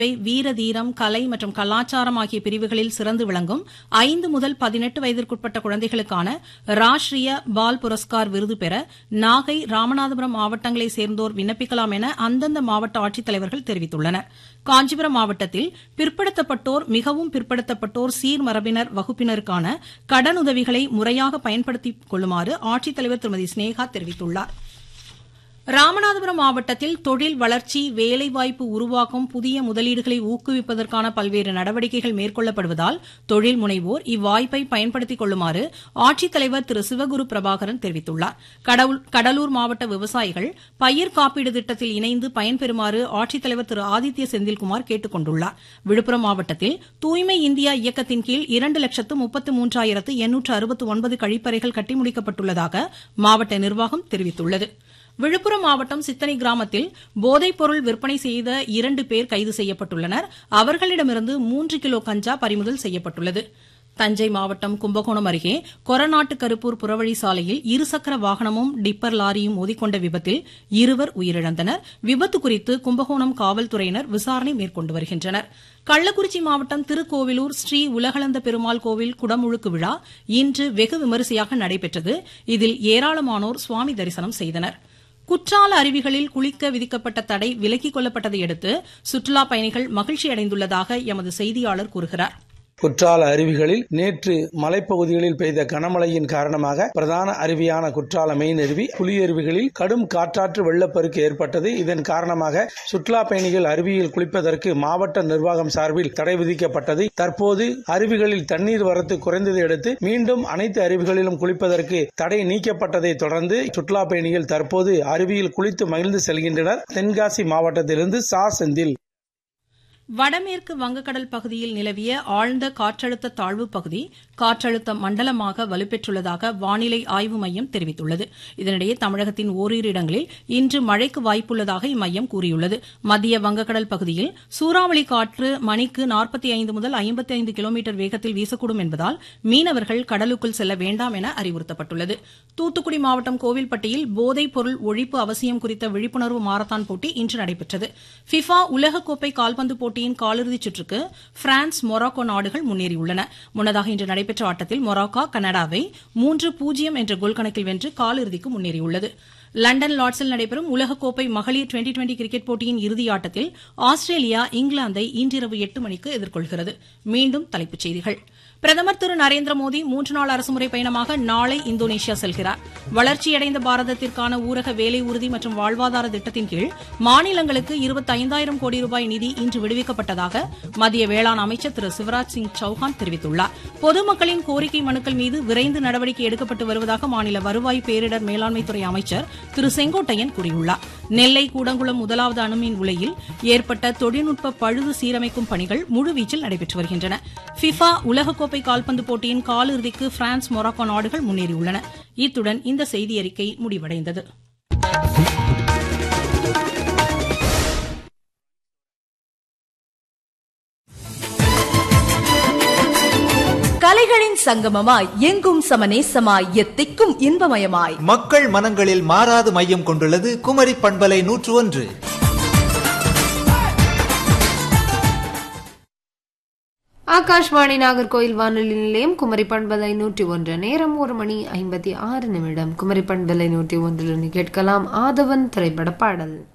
வீர தீரம் கலை மற்றும் கலாச்சாரம் ஆகிய பிரிவுகளில் சிறந்து விளங்கும் ஐந்து முதல் பதினெட்டு வயதிற்குட்பட்ட குழந்தைகளுக்கான ராஷ்டிரிய பால் புரஸ்கார் விருது பெற நாகை ராமநாதபுரம் மாவட்டங்களைச் சேர்ந்தோர் விண்ணப்பிக்கலாம் என அந்தந்த மாவட்ட ஆட்சித்தலைவர்கள் தெரிவித்துள்ளனர் காஞ்சிபுரம் மாவட்டத்தில் பிற்படுத்தப்பட்டோர் மிகவும் பிற்படுத்தப்பட்டோர் சீர்மரபினர் வகுப்பினருக்கான கடனுதவிகளை முறையாக பயன்படுத்திக் கொள்ளுமாறு ஆட்சித்தலைவர் திருமதி ஸ்னேகா தெரிவித்துள்ளாா் ராமநாதபுரம் மாவட்டத்தில் தொழில் வளர்ச்சி வேலைவாய்ப்பு உருவாக்கும் புதிய முதலீடுகளை ஊக்குவிப்பதற்கான பல்வேறு நடவடிக்கைகள் மேற்கொள்ளப்படுவதால் தொழில் முனைவோர் இவ்வாய்ப்பை பயன்படுத்திக் கொள்ளுமாறு ஆட்சித்தலைவர் திரு சிவகுரு பிரபாகரன் தெரிவித்துள்ளார் கடலூர் மாவட்ட விவசாயிகள் பயிர் காப்பீடு திட்டத்தில் இணைந்து பயன்பெறுமாறு ஆட்சித்தலைவர் திரு ஆதித்ய செந்தில்குமார் கேட்டுக் கொண்டுள்ளார் விழுப்புரம் மாவட்டத்தில் தூய்மை இந்தியா இயக்கத்தின் கீழ் இரண்டு லட்சத்து முப்பத்து மூன்றாயிரத்து எண்ணூற்று அறுபத்து ஒன்பது கழிப்பறைகள் கட்டி முடிக்கப்பட்டுள்ளதாக மாவட்ட நிர்வாகம் தெரிவித்துள்ளது விழுப்புரம் மாவட்டம் சித்தனை கிராமத்தில் போதைப் பொருள் விற்பனை செய்த இரண்டு பேர் கைது செய்யப்பட்டுள்ளனர் அவர்களிடமிருந்து மூன்று கிலோ கஞ்சா பறிமுதல் செய்யப்பட்டுள்ளது தஞ்சை மாவட்டம் கும்பகோணம் அருகே கொரநாட்டு கருப்பூர் புறவழி சாலையில் இருசக்கர வாகனமும் டிப்பர் லாரியும் மோதிக்கொண்ட விபத்தில் இருவர் உயிரிழந்தனர் விபத்து குறித்து கும்பகோணம் காவல்துறையினர் விசாரணை மேற்கொண்டு வருகின்றனர் கள்ளக்குறிச்சி மாவட்டம் திருக்கோவிலூர் ஸ்ரீ உலகளந்த பெருமாள் கோவில் குடமுழுக்கு விழா இன்று வெகு விமரிசையாக நடைபெற்றது இதில் ஏராளமானோர் சுவாமி தரிசனம் செய்தனா் குற்றால அருவிகளில் குளிக்க விதிக்கப்பட்ட தடை விலக்கிக் கொள்ளப்பட்டதை அடுத்து சுற்றுலாப் பயணிகள் மகிழ்ச்சியடைந்துள்ளதாக எமது செய்தியாளர் கூறுகிறார் குற்றால அருவிகளில் நேற்று மலைப்பகுதிகளில் பெய்த கனமழையின் காரணமாக பிரதான அருவியான குற்றால மெயின் அருவி புலியருவிகளில் கடும் காற்றாற்று வெள்ளப்பெருக்கு ஏற்பட்டது இதன் காரணமாக சுற்றுலா பயணிகள் அருவியில் குளிப்பதற்கு மாவட்ட நிர்வாகம் சார்பில் தடை விதிக்கப்பட்டது தற்போது அருவிகளில் தண்ணீர் வரத்து குறைந்ததை அடுத்து மீண்டும் அனைத்து அருவிகளிலும் குளிப்பதற்கு தடை நீக்கப்பட்டதை தொடர்ந்து சுற்றுலா பயணிகள் தற்போது அருவியில் குளித்து மகிழ்ந்து செல்கின்றனர் தென்காசி மாவட்டத்திலிருந்து சா செந்தில் வடமேற்கு வங்கக்கடல் பகுதியில் நிலவிய ஆழ்ந்த காற்றழுத்த தாழ்வு பகுதி காற்றழுத்த மண்டலமாக வலுப்பெற்றுள்ளதாக வானிலை ஆய்வு மையம் தெரிவித்துள்ளது இதனிடையே தமிழகத்தின் ஓரிரு இடங்களில் இன்று மழைக்கு வாய்ப்புள்ளதாக இம்மையம் கூறியுள்ளது மத்திய வங்கக்கடல் பகுதியில் சூறாவளி காற்று மணிக்கு நாற்பத்தி ஐந்து முதல் ஐம்பத்தி ஐந்து கிலோமீட்டர் வேகத்தில் வீசக்கூடும் என்பதால் மீனவர்கள் கடலுக்குள் செல்ல வேண்டாம் என அறிவுறுத்தப்பட்டுள்ளது தூத்துக்குடி மாவட்டம் கோவில்பட்டியில் போதைப் பொருள் ஒழிப்பு அவசியம் குறித்த விழிப்புணர்வு மாரத்தான் போட்டி இன்று நடைபெற்றது ஃபிஃபா உலகக்கோப்பை கால்பந்து போட்டி போட்டியின் காலிறுதிச் சுற்றுக்கு பிரான்ஸ் மொராக்கோ நாடுகள் முன்னேறியுள்ளன முன்னதாக இன்று நடைபெற்ற ஆட்டத்தில் மொராக்கோ கனடாவை மூன்று பூஜ்ஜியம் என்ற கோல் கணக்கில் வென்று காலிறுதிக்கு முன்னேறியுள்ளது லண்டன் லார்ட்ஸில் நடைபெறும் உலகக்கோப்பை மகளிர் டுவெண்டி டுவெண்டி கிரிக்கெட் போட்டியின் இறுதியாட்டத்தில் ஆஸ்திரேலியா இங்கிலாந்தை இன்றிரவு எட்டு மணிக்கு எதிர்கொள்கிறது மீண்டும் தலைப்புச் செய்திகள் பிரதமர் திரு நரேந்திர மோடி மூன்று நாள் அரசுமுறை பயணமாக நாளை இந்தோனேஷியா செல்கிறார் வளர்ச்சியடைந்த பாரதத்திற்கான ஊரக வேலை உறுதி மற்றும் வாழ்வாதார திட்டத்தின் கீழ் மாநிலங்களுக்கு இருபத்தைந்தாயிரம் கோடி ரூபாய் நிதி இன்று விடுவிக்கப்பட்டதாக மத்திய வேளாண் அமைச்சர் திரு சிவராஜ் சிங் சௌஹான் தெரிவித்துள்ளார் பொதுமக்களின் கோரிக்கை மனுக்கள் மீது விரைந்து நடவடிக்கை எடுக்கப்பட்டு வருவதாக மாநில வருவாய் பேரிடர் மேலாண்மைத்துறை அமைச்சர் திரு செங்கோட்டையன் கூறியுள்ளார் நெல்லை கூடங்குளம் முதலாவது அணுமின் உலையில் ஏற்பட்ட தொழில்நுட்ப பழுது சீரமைக்கும் பணிகள் முழுவீச்சில் நடைபெற்று வருகின்றன ஃபிஃபா உலகக்கோப்பை கால்பந்து போட்டியின் காலிறுதிக்கு பிரான்ஸ் மொராக்கோ நாடுகள் முன்னேறியுள்ளன இத்துடன் இந்த செய்தியறிக்கை முடிவடைந்தது கலைகளின் சங்கமமாய் எங்கும் சமநேசமாய் எத்திக்கும் இன்பமயமாய் மக்கள் மனங்களில் மாறாது மையம் கொண்டுள்ளது குமரி பண்பலை நூற்று ஒன்று ஆகாஷ்வாணி நாகர்கோயில் வானொலி நிலையம் குமரி பண்பலை நூற்றி ஒன்று நேரம் ஒரு மணி ஐம்பத்தி ஆறு நிமிடம் குமரி பண்பலை நூற்றி ஒன்றில் கேட்கலாம் ஆதவன் திரைப்பட பாடல்